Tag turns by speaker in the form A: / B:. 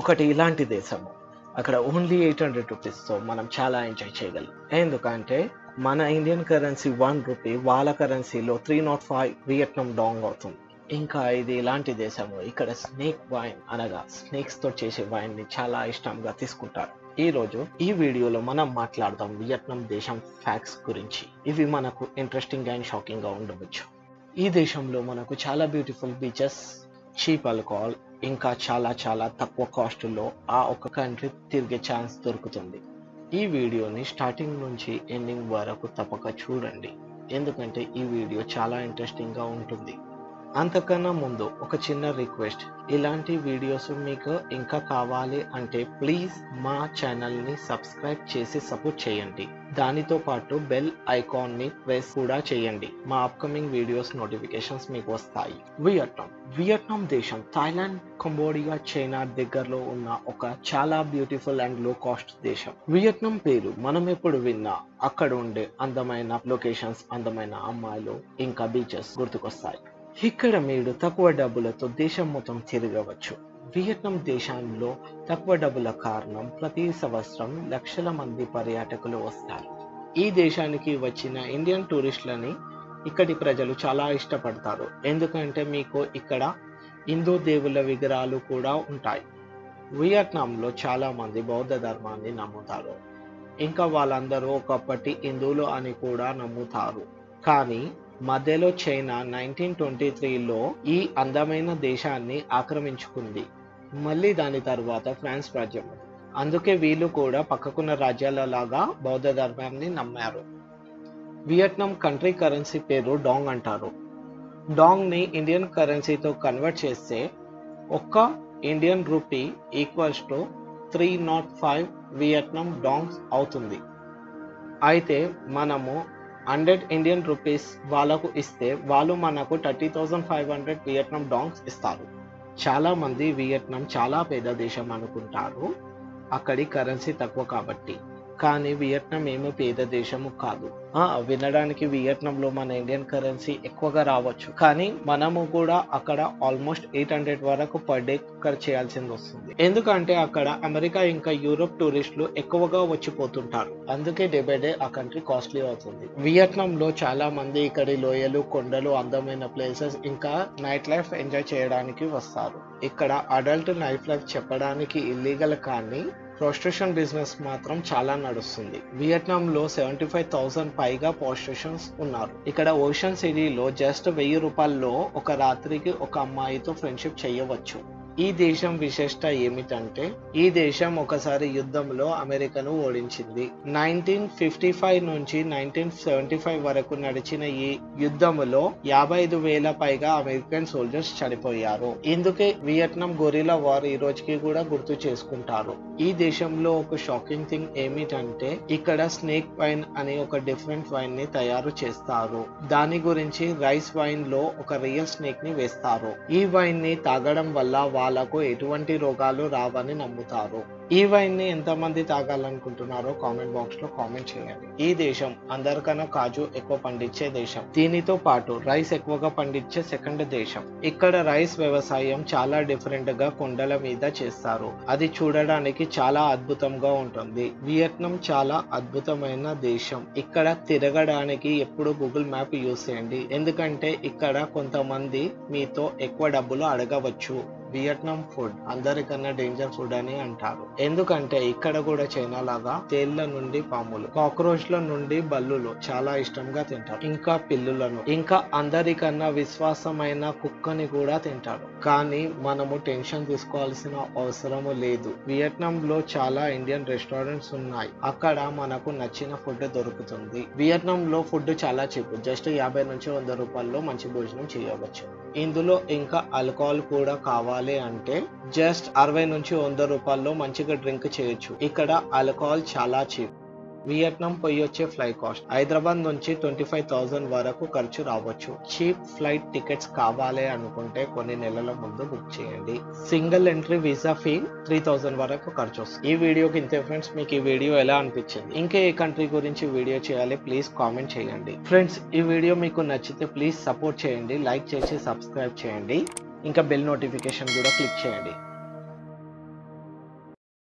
A: ఒకటి ఇలాంటి దేశము అక్కడ ఓన్లీ ఎయిట్ హండ్రెడ్ రూపీస్తో మనం చాలా ఎంజాయ్ చేయగలం ఎందుకంటే మన ఇండియన్ కరెన్సీ వన్ రూపీ వాళ్ళ కరెన్సీలో three nought five Vietnam dong అవుతుంది ఇంకా ఇది ఇలాంటి దేశము ఇక్కడ స్నేక్ వైన్ అనగా స్నేక్స్ తో చేసే వైన్ ని చాలా ఇష్టంగా తీసుకుంటారు ఈ రోజు ఈ వీడియోలో మనం మాట్లాడదాం వియట్నాం దేశం ఫ్యాక్ట్స్ గురించి ఇవి మనకు ఇంట్రెస్టింగ్ అండ్ షాకింగ్ గా ఉండవచ్చు ఈ దేశంలో మనకు చాలా బ్యూటిఫుల్ బీచెస్ చీప్ ఆల్కహాల్ ఇంకా చాలా చాలా తక్కువ కాస్ట్లో ఆ ఒక్క కంట్రీ తిరిగే ఛాన్స్ దొరుకుతుంది ఈ వీడియోని స్టార్టింగ్ నుంచి ఎండింగ్ వరకు తప్పక చూడండి ఎందుకంటే ఈ వీడియో చాలా ఇంట్రెస్టింగ్ గా ఉంటుంది అంతకన్నా ముందు ఒక చిన్న రిక్వెస్ట్ ఇలాంటి వీడియోస్ మీకు ఇంకా కావాలి అంటే ప్లీజ్ మా ఛానల్ ని సబ్స్క్రైబ్ చేసి సపోర్ట్ చేయండి దానితో పాటు బెల్ ఐకాన్ ని ప్రెస్ కూడా చేయండి మా అప్కమింగ్ వీడియోస్ నోటిఫికేషన్స్ మీకు వస్తాయి వియట్నాం వియట్నాం దేశం థాయిలాండ్ కంబోడియా చైనా దగ్గరలో ఉన్న ఒక చాలా బ్యూటిఫుల్ అండ్ లో కాస్ట్ దేశం వియట్నాం పేరు మనం ఎప్పుడు విన్నా అక్కడ ఉండే అందమైన లొకేషన్స్ అందమైన అమ్మాయిలు ఇంకా బీచెస్ గుర్తుకొస్తాయి ఇక్కడ మీరు తక్కువ డబ్బులతో దేశం మొత్తం తిరగవచ్చు వియట్నాం దేశంలో తక్కువ డబ్బుల కారణం ప్రతి సంవత్సరం లక్షల మంది పర్యాటకులు వస్తారు ఈ దేశానికి వచ్చిన ఇండియన్ టూరిస్టులని ఇక్కడి ప్రజలు చాలా ఇష్టపడతారు ఎందుకంటే మీకు ఇక్కడ హిందూ దేవుళ్ళ విగ్రహాలు కూడా ఉంటాయి వియట్నాంలో చాలా మంది బౌద్ధ ధర్మాన్ని నమ్ముతారు ఇంకా వాళ్ళందరూ ఒకప్పటి హిందువులు అని కూడా నమ్ముతారు కానీ మధ్యలో చైనా నైన్టీన్ ట్వంటీ త్రీలో ఈ అందమైన దేశాన్ని ఆక్రమించుకుంది మళ్ళీ దాని తర్వాత ఫ్రాన్స్ రాజ్యం అందుకే వీళ్ళు కూడా పక్కకున్న రాజ్యాల లాగా బౌద్ధ ధర్మాన్ని నమ్మారు వియట్నాం కంట్రీ కరెన్సీ పేరు డాంగ్ అంటారు డాంగ్ ని ఇండియన్ కరెన్సీతో కన్వర్ట్ చేస్తే ఒక్క Indian rupee equals to three nought five Vietnam dongs అవుతుంది అయితే మనము హండ్రెడ్ ఇండియన్ రూపీస్ వాళ్ళకు ఇస్తే వాళ్ళు మనకు thirty thousand five hundred Vietnam dongs ఇస్తారు చాలా మంది వియట్నాం చాలా పేద దేశం అనుకుంటారు అక్కడి కరెన్సీ తక్కువ కాబట్టి కానీ వియట్నాం ఏమీ పేద దేశము కాదు ఆ వినడానికి వియట్నాంలో మన ఇండియన్ కరెన్సీ ఎక్కువగా రావచ్చు కానీ మనము కూడా అక్కడ ఆల్మోస్ట్ ఎయిట్ హండ్రెడ్ వరకు పర్ డే ఖర్చు చేయాల్సింది వస్తుంది ఎందుకంటే అక్కడ అమెరికా ఇంకా యూరోప్ టూరిస్టులు ఎక్కువగా వచ్చిపోతుంటారు అందుకే డే బై డే ఆ కంట్రీ కాస్ట్లీ అవుతుంది వియట్నాం లో చాలా మంది ఇక్కడి లోయలు కొండలు అందమైన ప్లేసెస్ ఇంకా నైట్ లైఫ్ ఎంజాయ్ చేయడానికి వస్తారు ఇక్కడ అడల్ట్ నైట్ లైఫ్ చెప్పడానికి ఇల్లీగల్ కానీ ప్రాస్టిట్యూషన్ బిజినెస్ మాత్రం చాలా నడుస్తుంది వియట్నాం లో సెవెంటీ ఫైవ్ థౌసండ్ పైగా ప్రాస్టిట్యూషన్స్ ఉన్నారు ఇక్కడ ఓషన్ సిటీలో జస్ట్ వెయ్యి రూపాయల్లో ఒక రాత్రికి ఒక అమ్మాయితో ఫ్రెండ్షిప్ చేయవచ్చు ఈ దేశం విశిష్ట ఏమిటంటే ఈ దేశం ఒకసారి యుద్ధంలో అమెరికాను ఓడించింది నైన్టీన్ ఫిఫ్టీ ఫైవ్ నుంచి నైన్టీన్ సెవెంటీ ఫైవ్ వరకు నడిచిన ఈ యుద్ధములో యాభై ఐదు వేల పైగా అమెరికన్ సోల్జర్స్ చనిపోయారు ఇందుకే వియట్నాం గొరిలా వార్ ఈ రోజుకి కూడా గుర్తు చేసుకుంటారు ఈ దేశంలో ఒక షాకింగ్ థింగ్ ఏమిటంటే ఇక్కడ స్నేక్ వైన్ అనే ఒక డిఫరెంట్ వైన్ ని తయారు చేస్తారు దాని గురించి రైస్ వైన్ లో ఒక రియల్ స్నేక్ ని వేస్తారు ఈ వైన్ ని తాగడం వల్ల వాళ్ళకు ఎటువంటి రోగాలు రావని నమ్ముతారు ఈ వైన్ ని ఎంతమంది తాగాలనుకుంటున్నారో కామెంట్ బాక్స్ లో కామెంట్ చేయండి ఈ దేశం అందరికన్నా కాజు ఎక్కువ పండించే దేశం దీనితో పాటు రైస్ ఎక్కువగా పండించే సెకండ్ దేశం ఇక్కడ రైస్ వ్యవసాయం చాలా డిఫరెంట్ గా కొండల మీద చేస్తారు అది చూడడానికి చాలా అద్భుతంగా ఉంటుంది వియత్నాం చాలా అద్భుతమైన దేశం ఇక్కడ తిరగడానికి ఎప్పుడు గూగుల్ మ్యాప్ యూస్ చేయండి ఎందుకంటే ఇక్కడ కొంతమంది మీతో ఎక్కువ డబ్బులు అడగవచ్చు వియట్నాం ఫుడ్ అందరికన్నా డేంజర్ ఫుడ్ అని అంటారు ఎందుకంటే ఇక్కడ కూడా చైనా లాగా తేళ్ల నుండి పాములు కాక్రోచ్ల నుండి బల్లులు చాలా ఇష్టంగా తింటారు ఇంకా పిల్లులను ఇంకా అందరికన్నా విశ్వాసమైన కుక్కని కూడా తింటారు కానీ మనము టెన్షన్ తీసుకోవాల్సిన అవసరము లేదు వియట్నాం లో చాలా ఇండియన్ రెస్టారెంట్స్ ఉన్నాయి అక్కడ మనకు నచ్చిన ఫుడ్ దొరుకుతుంది వియట్నాం లో ఫుడ్ చాలా చీప్ జస్ట్ యాభై నుంచి వంద రూపాయల్లో మంచి భోజనం చేయవచ్చు ఇందులో ఇంకా ఆల్కహాల్ కూడా కావాలి అంటే జస్ట్ అరవై నుంచి వంద రూపాయల్లో మంచిగా డ్రింక్ చేయొచ్చు ఇక్కడ ఆల్కహాల్ చాలా చీప్ వియట్నాం పోయి వచ్చే ఫ్లై కాస్ట్ హైదరాబాద్ నుంచి ట్వంటీ ఫైవ్ థౌసండ్ వరకు ఖర్చు రావచ్చు చీప్ ఫ్లైట్ టికెట్స్ కావాలి అనుకుంటే కొన్ని నెలల ముందు బుక్ చేయండి single entry visa fee three thousand వరకు ఖర్చు వస్తుంది ఈ వీడియోకి ఇంతే ఫ్రెండ్స్ మీకు ఈ వీడియో ఎలా అనిపించింది ఇంకా ఏ కంట్రీ గురించి వీడియో చేయాలి ప్లీజ్ కామెంట్ చేయండి ఫ్రెండ్స్ ఈ వీడియో మీకు నచ్చితే ప్లీజ్ సపోర్ట్ చేయండి లైక్ చేసి సబ్స్క్రైబ్ చేయండి ఇంకా బెల్ నోటిఫికేషన్ కూడా క్లిక్ చేయండి